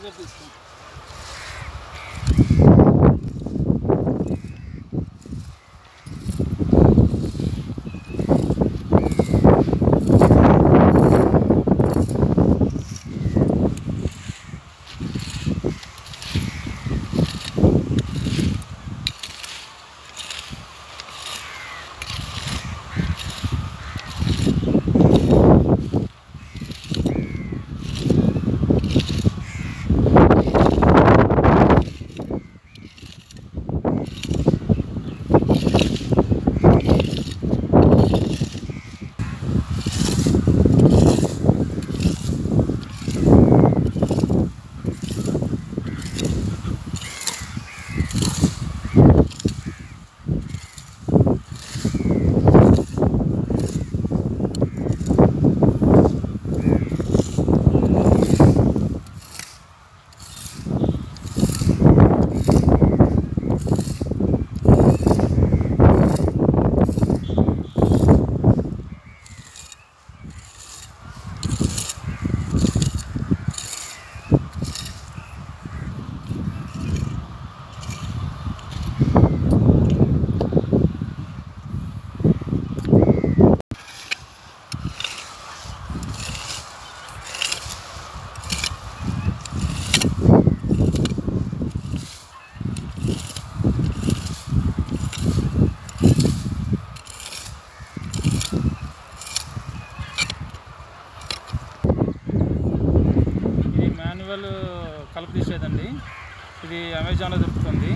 దగ్గర తీసుకోండి ఇది మాన్యువల్ కలుపు తీసేదండి ఇది అమెజాన్లో దొరుకుతుంది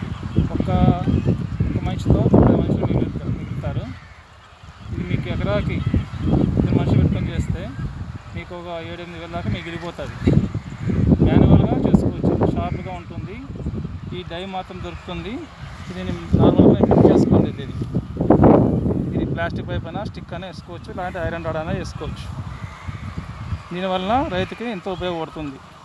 ఒక ఒక మనిషితో పది మనుషులు మిగులుతారు మిగులుతారు ఇది మీకు ఎకరాకి ఇద్దరు మనుషులు పెట్టుకొని చేస్తే మీకు ఒక ఏడెనిమిది వేల దాకా మిగిలిపోతుంది మాన్యువల్గా చేసుకోవచ్చు షార్ప్గా ఉంటుంది ఈ డై మాత్రం దొరుకుతుంది ఇది నార్మల్గా ఫిట్ చేసుకోండి ఇది ఇది ప్లాస్టిక్ పైప్ అయినా స్టిక్ అయినా వేసుకోవచ్చు లేదంటే ఐరన్ రాడ్ అయినా వేసుకోవచ్చు దీనివలన రైతుకి ఎంతో ఉపయోగపడుతుంది